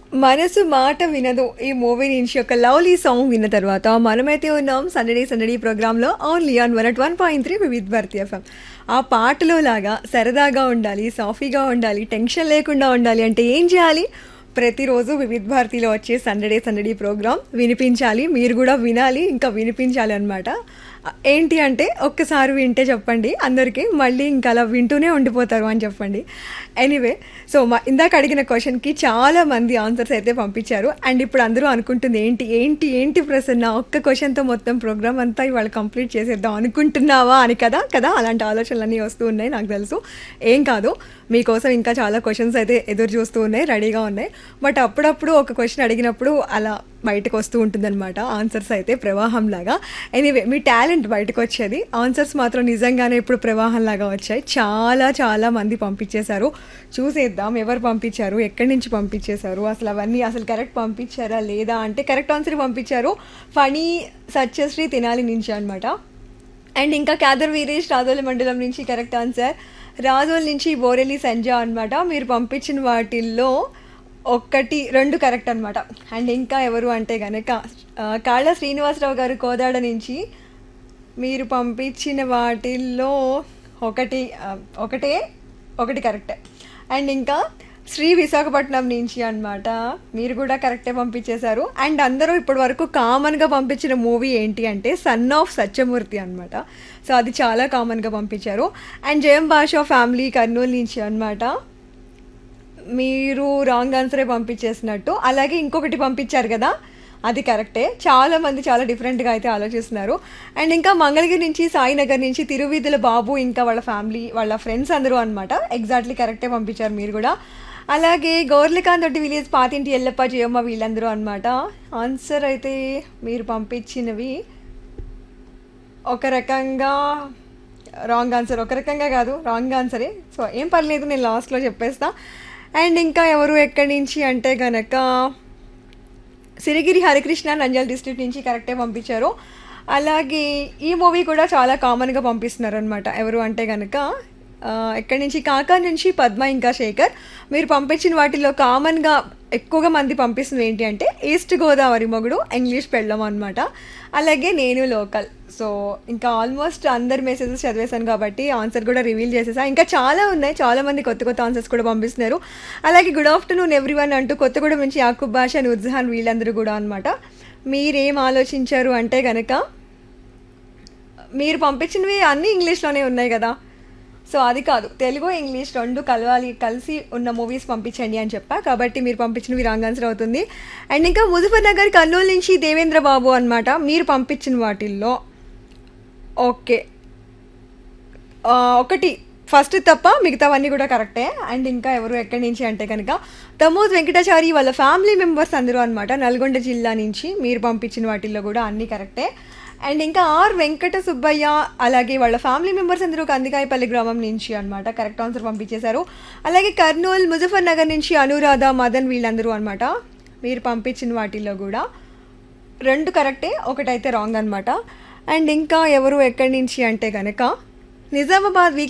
మనసు మాట వినదు ఈ మూవీ నుంచి ఒక లవ్లీ సాంగ్ విన్న తర్వాత మనమైతే ఉన్నాం సందడి సందడి ప్రోగ్రాంలో only on one at one point three Vividh Bharati FM ఆ పాటలో లాగా సరదాగా ఉండాలి సాఫీగా ఉండాలి టెన్షన్ లేకుండా ఉండాలి అంటే ఏం చేయాలి ప్రతిరోజు వివిధ్ భారతిలో వచ్చే సందడే సందడి ప్రోగ్రామ్ వినిపించాలి మీరు కూడా వినాలి ఇంకా వినిపించాలి అనమాట ఏంటి అంటే ఒక్కసారి వింటే చెప్పండి అందరికీ మళ్ళీ ఇంకా అలా వింటూనే ఉండిపోతారు అని చెప్పండి ఎనీవే సో మా ఇందాక అడిగిన క్వశ్చన్కి చాలా మంది ఆన్సర్స్ అయితే పంపించారు అండ్ ఇప్పుడు అందరూ అనుకుంటుంది ఏంటి ఏంటి ఏంటి ప్రసన్న ఒక్క క్వశ్చన్తో మొత్తం ప్రోగ్రామ్ అంతా ఇవాళ కంప్లీట్ చేసేద్దాం అనుకుంటున్నావా అని కదా కదా అలాంటి ఆలోచనలన్నీ వస్తూ ఉన్నాయి నాకు తెలుసు ఏం కాదు మీకోసం ఇంకా చాలా క్వశ్చన్స్ అయితే ఎదురు చూస్తూ ఉన్నాయి రెడీగా ఉన్నాయి బట్ అప్పుడప్పుడు ఒక క్వశ్చన్ అడిగినప్పుడు అలా బయటకు వస్తూ ఉంటుందన్నమాట ఆన్సర్స్ అయితే ప్రవాహం లాగా ఎనీవే మీ టాలెంట్ బయటకు వచ్చేది ఆన్సర్స్ మాత్రం నిజంగానే ఇప్పుడు ప్రవాహం లాగా వచ్చాయి చాలా చాలా మంది పంపించేశారు చూసేద్దాం ఎవరు పంపించారు ఎక్కడి నుంచి పంపించేశారు అసలు అవన్నీ అసలు కరెక్ట్ పంపించారా లేదా అంటే కరెక్ట్ ఆన్సర్ పంపించారు ఫణి సత్యశ్రీ తినాలి నుంచి అనమాట అండ్ ఇంకా క్యాదర్ వీరేష్ రాజోలి మండలం నుంచి కరెక్ట్ ఆన్సర్ రాజోల్ నుంచి బోరెలి సంజ అనమాట మీరు పంపించిన వాటిల్లో ఒక్కటి రెండు కరెక్ట్ అనమాట అండ్ ఇంకా ఎవరు అంటే కనుక కాళ్ళ శ్రీనివాసరావు గారు కోదాడ నుంచి మీరు పంపించిన వాటిల్లో ఒకటి ఆ, ఒకటే ఒకటి కరెక్టే అండ్ ఇంకా శ్రీ విశాఖపట్నం నుంచి అన్నమాట మీరు కూడా కరెక్టే పంపించేశారు అండ్ అందరూ ఇప్పటి వరకు కామన్గా పంపించిన మూవీ ఏంటి అంటే సన్ ఆఫ్ సత్యమూర్తి అనమాట సో అది చాలా కామన్గా పంపించారు అండ్ జయం భాష ఫ్యామిలీ కర్నూలు నుంచి అన్నమాట మీరు రాంగ్ ఆన్సరే పంపించేసినట్టు అలాగే ఇంకొకటి పంపించారు కదా అది కరెక్టే చాలా మంది చాలా డిఫరెంట్గా అయితే ఆలోచిస్తున్నారు అండ్ ఇంకా మంగళగిరి నుంచి సాయినగర్ నుంచి తిరువీధుల బాబు ఇంకా వాళ్ళ ఫ్యామిలీ వాళ్ళ ఫ్రెండ్స్ అందరూ అనమాట ఎగ్జాక్ట్లీ కరెక్టే పంపించారు మీరు కూడా అలాగే గౌర్లికాంత్ తోటి విలేజ్ పాతింటి ఎల్లప్ప జయమ్మ వీళ్ళందరూ అనమాట ఆన్సర్ అయితే మీరు పంపించినవి ఒక రకంగా రాంగ్ ఆన్సర్ ఒక రకంగా కాదు రాంగ్ ఆన్సరే సో ఏం పర్లేదు నేను లాస్ట్లో చెప్పేస్తా అండ్ ఇంకా ఎవరు ఎక్కడి నుంచి అంటే గనక సిరిగిరి హరికృష్ణ నంజల్ డిస్ట్రిక్ట్ నుంచి కరెక్టే పంపించారు అలాగే ఈ మూవీ కూడా చాలా కామన్గా పంపిస్తున్నారు అనమాట ఎవరు అంటే కనుక ఎక్కడి నుంచి కాకా నుంచి పద్మ ఇంకా శేఖర్ మీరు పంపించిన వాటిలో కామన్గా ఎక్కువగా మంది పంపిస్తుంది ఏంటి అంటే ఈస్ట్ గోదావరి మొగుడు ఇంగ్లీష్ పెళ్ళం అనమాట అలాగే నేను లోకల్ సో ఇంకా ఆల్మోస్ట్ అందరి మెసేజెస్ చదివేశాను కాబట్టి ఆన్సర్ కూడా రివీల్ చేసేసా ఇంకా చాలా ఉన్నాయి చాలా మంది కొత్త కొత్త ఆన్సర్స్ కూడా పంపిస్తున్నారు అలాగే గుడ్ ఆఫ్టర్నూన్ ఎవ్రీవన్ అంటూ కొత్తగూడెం నుంచి యాకూబ్ బాషా నుర్జహాన్ వీళ్ళందరూ కూడా అనమాట మీరేం ఆలోచించారు అంటే కనుక మీరు పంపించినవి అన్నీ ఇంగ్లీష్లోనే ఉన్నాయి కదా సో అది కాదు తెలుగు ఇంగ్లీష్ రెండు కలవాలి కలిసి ఉన్న మూవీస్ పంపించండి అని చెప్పా కాబట్టి మీరు పంపించినవి రాంగ్ ఆన్సర్ అవుతుంది అండ్ ఇంకా ముజఫర్ నగర్ కర్నూలు నుంచి దేవేంద్ర బాబు అనమాట మీరు పంపించిన వాటిల్లో ఓకే ఆ, ఒకటి ఫస్ట్ తప్ప మిగతావన్నీ కూడా కరెక్టే అండ్ ఇంకా ఎవరు ఎక్కడి నుంచి అంటే కనుక తమోద్ వెంకటాచారి వాళ్ళ ఫ్యామిలీ మెంబర్స్ అందరూ అనమాట నల్గొండ జిల్లా నుంచి మీరు పంపించిన వాటిల్లో కూడా అన్నీ కరెక్టే అండ్ ఇంకా ఆర్ వెంకట సుబ్బయ్య అలాగే వాళ్ళ ఫ్యామిలీ మెంబర్స్ అందరూ కందికాయపల్లి గ్రామం నుంచి అనమాట కరెక్ట్ ఆన్సర్ పంపించేశారు అలాగే కర్నూలు ముజఫర్ నగర్ నుంచి అనురాధ మదన్ వీళ్ళందరూ అనమాట మీరు పంపించిన వాటిల్లో కూడా రెండు కరెక్టే ఒకటైతే రాంగ్ అనమాట అండ్ ఇంకా ఎవరు ఎక్కడి నుంచి అంటే కనుక నిజామాబాద్ వీక్